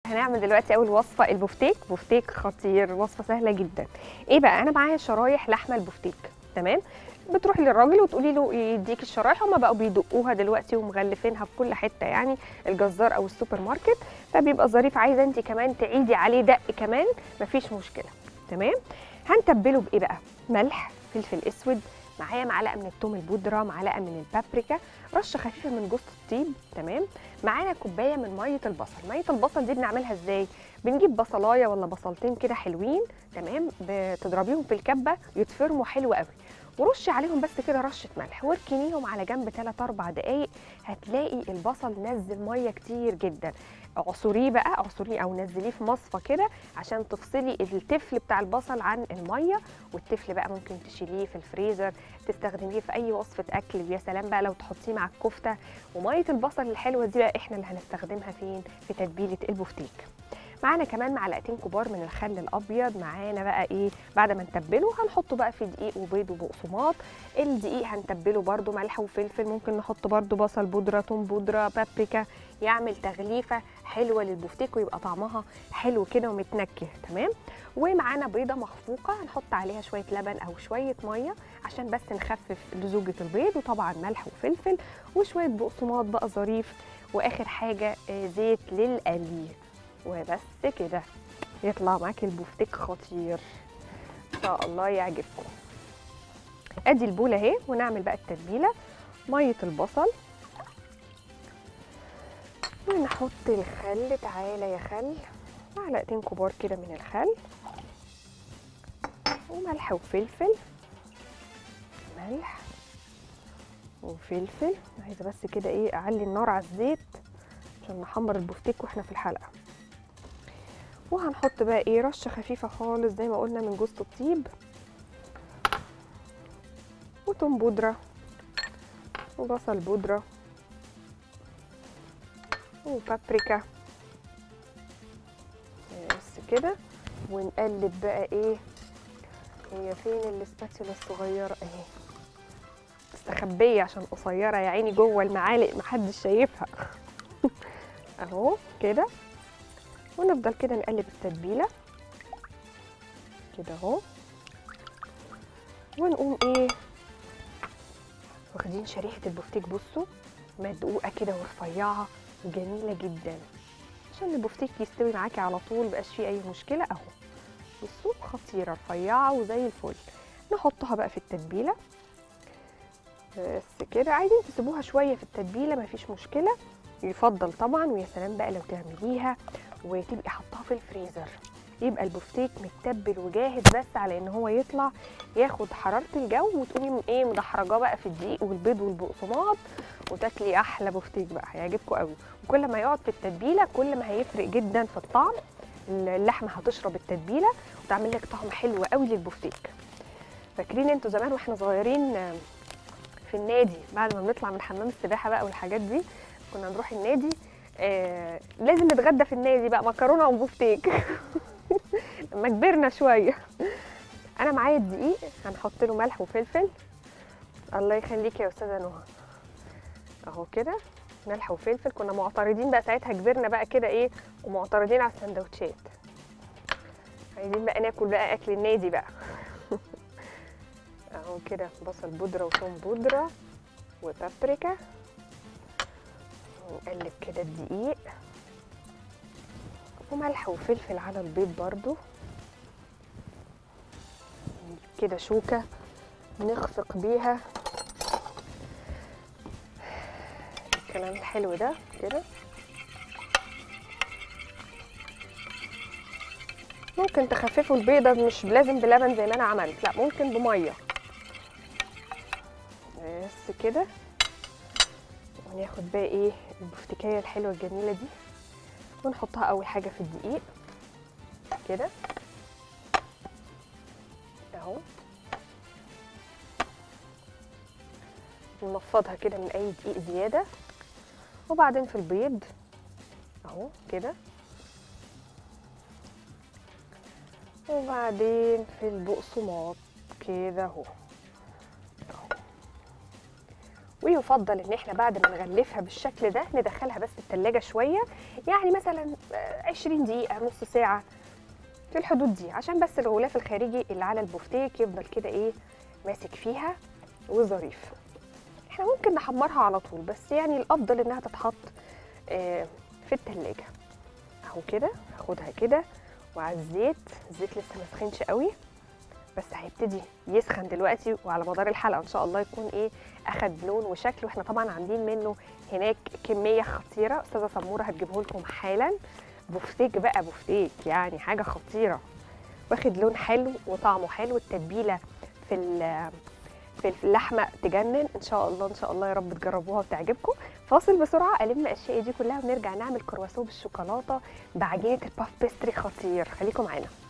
هنعمل دلوقتي اول وصفه البفتيك بفتيك خطير وصفه سهله جدا ايه بقى انا معايا شرايح لحمه البفتيك تمام بتروحي للراجل وتقولي له يديك الشرايح هما بقوا بيدقوها دلوقتي ومغلفينها في كل حته يعني الجزار او السوبر ماركت فبيبقى ظريف عايزه انت كمان تعيدي عليه دق كمان مفيش مشكله تمام هنتبله بايه بقى ملح فلفل اسود معايا معلقه من الثوم البودره معلقه من البابريكا رشه خفيفه من جوز الطيب تمام معانا كوبايه من ميه البصل ميه البصل دي بنعملها ازاي بنجيب بصلايه ولا بصلتين كده حلوين تمام بتضربيهم في الكبه يتفرموا حلو قوي ورشي عليهم بس كده رشه ملح واركنيهم على جنب 3 4 دقايق هتلاقي البصل نزل ميه كتير جدا عصريه بقى عصريه او نزليه في مصفى كده عشان تفصلي التفل بتاع البصل عن الميه والتفل بقى ممكن تشيليه في الفريزر تستخدميه في اي وصفه اكل ويا سلام بقى لو تحطيه مع الكفته وميه البصل الحلوه دي بقى احنا اللي هنستخدمها فين في تتبيله البفتيك معانا كمان معلقتين كبار من الخل الابيض معانا بقى ايه بعد ما نتبله هنحطه بقى في دقيق وبيض وبقسماط الدقيق هنتبله برده ملح وفلفل ممكن نحط برده بصل بودره توم بودره بابريكا يعمل تغليفه حلوه للبفتيك ويبقى طعمها حلو كده ومتنكه تمام ومعانا بيضه مخفوقه هنحط عليها شويه لبن او شويه ميه عشان بس نخفف لزوجه البيض وطبعا ملح وفلفل وشويه بقسماط بقى ظريف واخر حاجه زيت للقلي وبس كده يطلع معاكي البفتيك خطير ان شاء الله يعجبكم ادي البوله اهي ونعمل بقى التتبيله ميه البصل ونحط الخل تعالى يا خل معلقتين كبار كده من الخل وملح وفلفل ملح وفلفل عايزه بس كده ايه اعلي النار على الزيت عشان نحمر البفتيك واحنا في الحلقه وهنحط بقى ايه رشه خفيفه خالص زي ما قلنا من جوز الطيب وتوم بودره وبصل بودره وبابريكا بس كده ونقلب بقى ايه هي فين الاسباتيولا الصغيره اهي مستخبيه عشان قصيره يا عيني جوه المعالق محدش شايفها اهو كده ونفضل كده نقلب التتبيله كده اهو ونقوم ايه واخدين شريحه البفتيك بصوا مدقوقه كده ورفيعه وجميله جدا عشان البفتيك يستوي معاكي على طول مبقاش فيه اي مشكله اهو بصوا خطيره رفيعه وزي الفل نحطها بقى في التتبيله بس كده عايزين تسيبوها شويه في التتبيله مفيش مشكله يفضل طبعا ويا سلام بقى لو تعمليها وتبقي حطها في الفريزر يبقى البفتيك متبل وجاهز بس على ان هو يطلع ياخد حراره الجو وتقومي ايه مدحرجاه بقى في الدقيق والبيض والبقسماط وتاكلي احلى بفتيك بقى هيعجبكم قوي وكل ما يقعد في التتبيله كل ما هيفرق جدا في الطعم اللحمه هتشرب التتبيله وتعمل لك طعم حلو قوي للبفتيك فاكرين انتوا زمان واحنا صغيرين في النادي بعد ما بنطلع من حمام السباحه بقى والحاجات دي كنا نروح النادي آه لازم نتغدى في النادي بقى مكرونه وبفتيك لما كبرنا شويه انا معايا الدقيق هنحط له ملح وفلفل الله يخليكي يا استاذه نهى اهو كده ملح وفلفل كنا معترضين بقى ساعتها كبرنا بقى كده ايه ومعترضين على السندوتشات عايزين بقى ناكل بقى اكل النادي بقى اهو كده بصل بودره وثوم بودره وبابريكا ونقلب كده الدقيق وملح وفلفل على البيض برضو كده شوكة نخفق بيها الكلام الحلو ده كده ممكن تخففوا البيضة مش لازم بلبن زي ما انا عملت لا ممكن بمية بس كده وناخد بقى ايه البفتكايه الحلوه الجميله دي ونحطها اول حاجه في الدقيق كده اهو ننفضها كده من اي دقيق زياده وبعدين في البيض اهو كده وبعدين في البقسماط كده اهو ويفضل ان احنا بعد ما نغلفها بالشكل ده ندخلها بس التلاجة شويه يعني مثلا آه، 20 دقيقه نص ساعه في الحدود دي عشان بس الغلاف الخارجي اللي على البفتيك يفضل كده ايه ماسك فيها وظريف احنا ممكن نحمرها على طول بس يعني الافضل انها تتحط آه، في التلاجة اهو كده هاخدها كده وعلى الزيت الزيت لسه ما سخنش قوي بس هيبتدي يسخن دلوقتي وعلى مدار الحلقه ان شاء الله يكون ايه اخد لون وشكل واحنا طبعا عاملين منه هناك كميه خطيره استاذه سموره هتجيبه لكم حالا بفتيك بقى بفتيك يعني حاجه خطيره واخد لون حلو وطعمه حلو التتبيله في ال- في اللحمه تجنن ان شاء الله ان شاء الله يا رب تجربوها وتعجبكم فاصل بسرعه الم الاشياء دي كلها ونرجع نعمل كرواسون بالشوكولاته بعجينه الباف بيستري خطير خليكم معانا